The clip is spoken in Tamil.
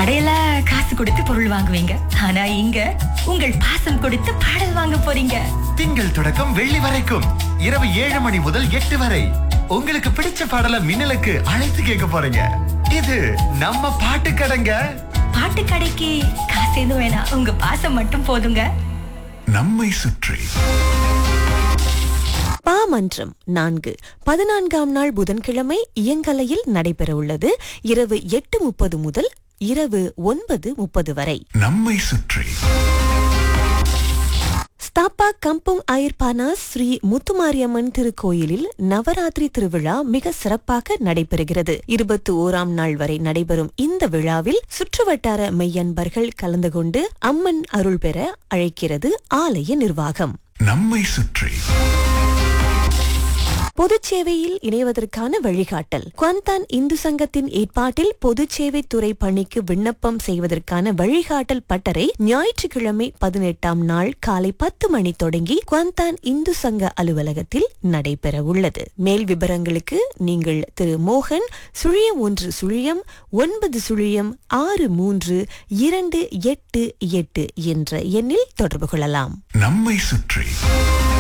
கடையில காசு கொடுத்து பொருள் வாங்குவீங்க ஆனா இங்க உங்கள் பாசம் கொடுத்து பாடல் வாங்க போறீங்க திங்கள் தொடக்கம் வெள்ளி வரைக்கும் இரவு ஏழு மணி முதல் எட்டு வரை உங்களுக்கு பிடிச்ச பாடல மின்னலுக்கு அழைத்து கேட்க போறீங்க இது நம்ம பாட்டு கடைங்க பாட்டு கடைக்கு காசு எதுவும் வேணாம் உங்க பாசம் மட்டும் போதுங்க நம்மை சுற்றி பாமன்றம் நான்கு பதினான்காம் நாள் புதன்கிழமை இயங்கலையில் நடைபெறவுள்ளது இரவு எட்டு முப்பது முதல் இரவு ஒன்பது முப்பது வரை நம்மை சுற்றி ஸ்தாப்பா கம்புங் அயர்பானா ஸ்ரீ முத்துமாரியம்மன் திருக்கோயிலில் நவராத்திரி திருவிழா மிக சிறப்பாக நடைபெறுகிறது இருபத்தி ஓராம் நாள் வரை நடைபெறும் இந்த விழாவில் சுற்றுவட்டார மெய்யன்பர்கள் கலந்து கொண்டு அம்மன் அருள் பெற அழைக்கிறது ஆலய நிர்வாகம் நம்மை சுற்றி பொதுச் சேவையில் இணைவதற்கான வழிகாட்டல் குவாந்தான் இந்து சங்கத்தின் ஏற்பாட்டில் பொதுச் சேவை துறை பணிக்கு விண்ணப்பம் செய்வதற்கான வழிகாட்டல் பட்டறை ஞாயிற்றுக்கிழமை பதினெட்டாம் நாள் காலை பத்து மணி தொடங்கி குவாந்தான் இந்து சங்க அலுவலகத்தில் நடைபெற உள்ளது மேல் விவரங்களுக்கு நீங்கள் திரு மோகன் சுழியம் ஒன்று சுழியம் ஒன்பது சுழியம் ஆறு மூன்று இரண்டு எட்டு எட்டு என்ற எண்ணில் தொடர்பு கொள்ளலாம் நம்மை சுற்றி